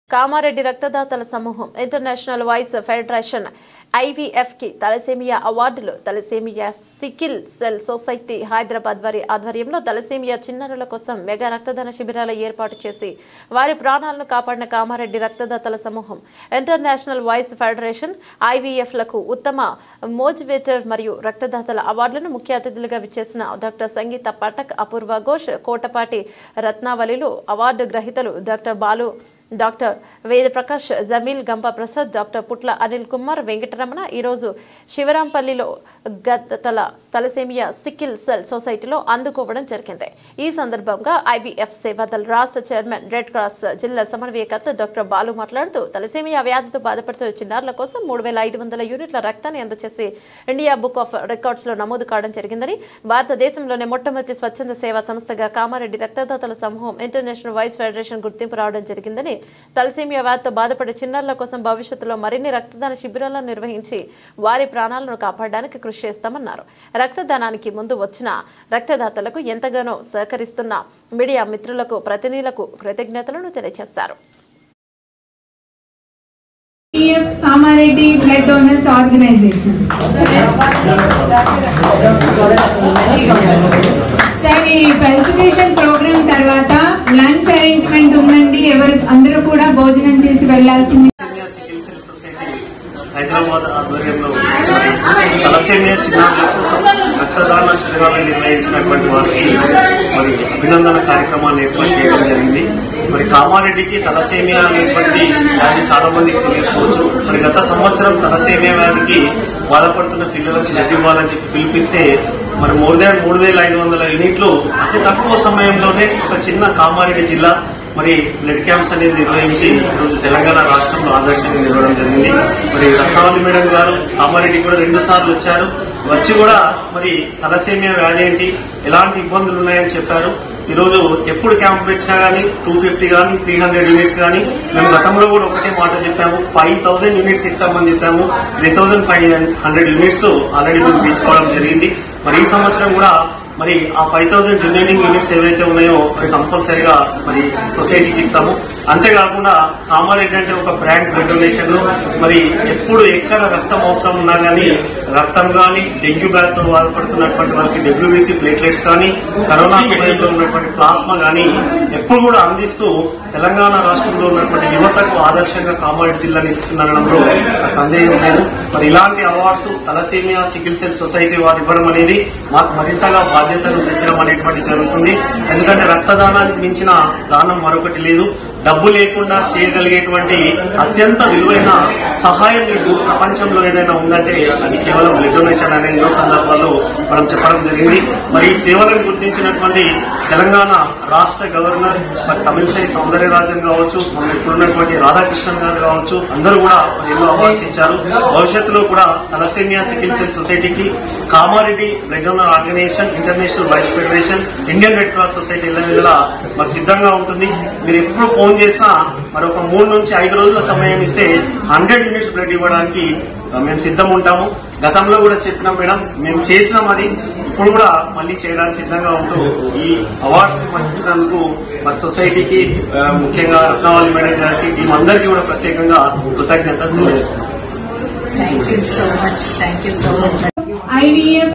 కామారెడ్డి రక్తదాతల సమూహం international voice federation IVF కి తలసేమియా అవార్డులు thalassaemia sickle cell society Hyderabad వారి ఆధ్వర్యంలో తలసేమియా చిన్నారుల కోసం మెగా రక్తదాన శిబిరాల ఏర్పాటు చేసి వారి ప్రాణాలను కాపాడిన కామారెడ్డి రక్తదాతల సమూహం ఇంటర్నేషనల్ వాయిస్ ఫెడరేషన్ ఐవీఎఫ్ లకు ఉత్తమ మోటివేటర్ మరియు రక్తదాతల అవార్డులను ముఖ్య అతిథులుగా విచ్చేసిన డాక్టర్ సంగీత పటక్ అపూర్వ ఘోష్ కోటపాటి రత్నావళిలు అవార్డు గ్రహీతలు doctor Balu doctor Veda Prakash Jameel Gampa Prasad doctor Putla Anil Kumar Venkataramana ఈరోజు శివరాంపల్లిలో గత తల తలసేమియా సికిల్ సెల్ సొసైటీలో అందుకోవడం జరిగింది ఈ సందర్భంగా ఐవీఎఫ్ సేవాదల్ రాష్ట్ర చైర్మన్ రెడ్ క్రాస్ జిల్లా సమన్వయకర్త డాక్టర్ బాలు మాట్లాడుతూ తలసేమియా వ్యాధితో బాధపడుతున్న చిన్నారుల కోసం మూడు వేల ఐదు వందల యూనిట్ల రక్తాన్ని అందజేసి ఇండియా బుక్ ఆఫ్ రికార్డ్స్ లో నమోదు కావడం జరిగిందని భారతదేశంలోనే మొట్టమొదటి స్వచ్ఛంద సేవా సంస్థగా కామారెడ్డి రక్తదాతల సమూహం ఇంటర్నేషనల్ వైస్ ఫెడరేషన్ గుర్తింపు రావడం జరిగిందని తలసేమియా వ్యాధితో బాధపడే చిన్నారుల కోసం భవిష్యత్తులో మరిన్ని రక్తదాన శిబిరాలను నిర్వహించి వారి ప్రాణాలను కాపాడడానికి కృషి చేస్తామన్నారు రక్తదానానికి ముందు వచ్చిన రక్తదాతలకు ఎంతగానో సహకరిస్తున్న మీడియా మిత్రులకు ప్రతినిధులకు కృతజ్ఞతలను తెలియజేశారు PF Kamareddy blood donors organisation sir ఈ ఫెలిసిటేషన్ ప్రోగ్రామ్ తర్వాత లంచ్ అరేంజ్మెంట్ ఉందండి ఎవరు అందరూ కూడా భోజనం చేసి వెళ్లాల్సింది thalassaemia sickle cell society Hyderabad ఆధ్వర్యంలో మరి తలసేమియా చిన్నారుల కోసం రక్తదాన శిబిరాలు నిర్వహించినటువంటి వారికి మరి అభినందన కార్యక్రమాన్ని ఏర్పాటు చేయడం జరిగింది మరి కామారెడ్డికి తలసేమియా అనేటువంటి వ్యాధి చాలా మందికి తెలియకపోవచ్చు మరి గత సంవత్సరం తలసేమియా వ్యాధికి బాధపడుతున్న పిల్లలకు బ్లడ్ ఇవ్వాలని చెప్పి పిలిపిస్తే మరి మోర్ దాన్ మూడు వేల ఐదు వందల యూనిట్లు అతి తక్కువ సమయంలోనే ఒక చిన్న కామారెడ్డి జిల్లా మరి బ్లడ్ క్యాంప్స్ అనేది నిర్వహించి ఈరోజు తెలంగాణ రాష్ట్రంలో ఆదర్శంగా నిలవడం జరిగింది మరి రత్నావళి మేడం గారు కామారెడ్డి కూడా రెండు సార్లు వచ్చారు వచ్చి కూడా మరి తలసేమియా వ్యాధి ఏంటి ఎలాంటి ఇబ్బందులు ఉన్నాయని చెప్పారు ఈరోజు ఎప్పుడు క్యాంప్ పెట్టినా కానీ టూ ఫిఫ్టీ కానీ త్రీ హండ్రెడ్ యూనిట్స్ కానీ మేము గతంలో కూడా ఒకటే మాట చెప్పాము ఫైవ్ థౌసండ్ యూనిట్స్ ఇస్తామని చెప్పాము three thousand five hundred units already మేము తీసుకోవడం జరిగింది మరి ఈ సంవత్సరం కూడా మరి ఆ ఫైవ్ థౌసండ్ రిమైనింగ్ యూనిట్స్ ఏవైతే ఉన్నాయో మరి కంపల్సరీగా మరి సొసైటీకి ఇస్తాము అంతేకాకుండా కామారెడ్డి అంటే ఒక బ్రాండ్ బ్లడ్ డొనేషన్ మరి ఎప్పుడు ఎక్కడ రక్తం అవసరం ఉన్నా కానీ రక్తం కానీ డెంగ్యూ బ్యాధ్ తో బాధపడుతున్నటువంటి వారికి డబ్ల్యూబీసీ ప్లేట్లెట్స్ కానీ కరోనా సమయంలో ఉన్నటువంటి ప్లాస్మా కానీ ఎప్పుడు కూడా అందిస్తూ తెలంగాణ రాష్ట్రంలో ఉన్నటువంటి యువతకు ఆదర్శంగా కామారెడ్డి జిల్లా నిలుస్తుందనడంలో సందేహం లేదు మరి ఇలాంటి awards thalassaemia sickle cell society వారు ఇవ్వడం అనేది మాకు మరింతగా బాధ్యతను పెంచడం అనేటువంటి జరుగుతుంది ఎందుకంటే రక్తదానానికి మించిన దానం మరొకటి లేదు డబ్బు లేకుండా చేయగలిగేటువంటి అత్యంత విలువైన సహాయం మీకు ప్రపంచంలో ఏదైనా ఉందంటే అది కేవలం బ్లడ్ డొనేషన్ అనే ఎన్నో సందర్భాల్లో మనం చెప్పడం జరిగింది మరి ఈ సేవలను గుర్తించినటువంటి తెలంగాణ రాష్ట్ర గవర్నర్ మరి తమిళసై సౌందర్యరాజన్ కావచ్చు మనం ఇప్పుడున్నటువంటి రాధాకృష్ణన్ గారు కావచ్చు అందరూ కూడా మరి ఎన్నో అవార్డ్స్ ఇచ్చారు భవిష్యత్తులో కూడా తలసేమియా సికిల్ సెల్ సొసైటీకి Kamareddy regular organisation international voice federation Indian red cross society ఇలా మరి సిద్ధంగా ఉంటుంది మీరు ఎప్పుడు ఫోన్ చేసినా మరి ఒక మూడు నుంచి ఐదు రోజుల సమయం ఇస్తే హండ్రెడ్ యూనిట్స్ బ్లడ్ ఇవ్వడానికి ఆ, మేము సిద్ధం ఉంటాము గతంలో కూడా చెప్పినాం మేడం మేము చేసినాం అది ఇప్పుడు కూడా మళ్ళీ చేయడానికి సిద్ధంగా ఉంటూ ఈ అవార్డ్స్ పంచినందుకు మరి సొసైటీకి ఆ, ముఖ్యంగా రత్నావళి మేడం గారికి టీం అందరికీ కూడా ప్రత్యేకంగా కృతజ్ఞతలు తెలియజేస్తున్నాం ఐవీఎఫ్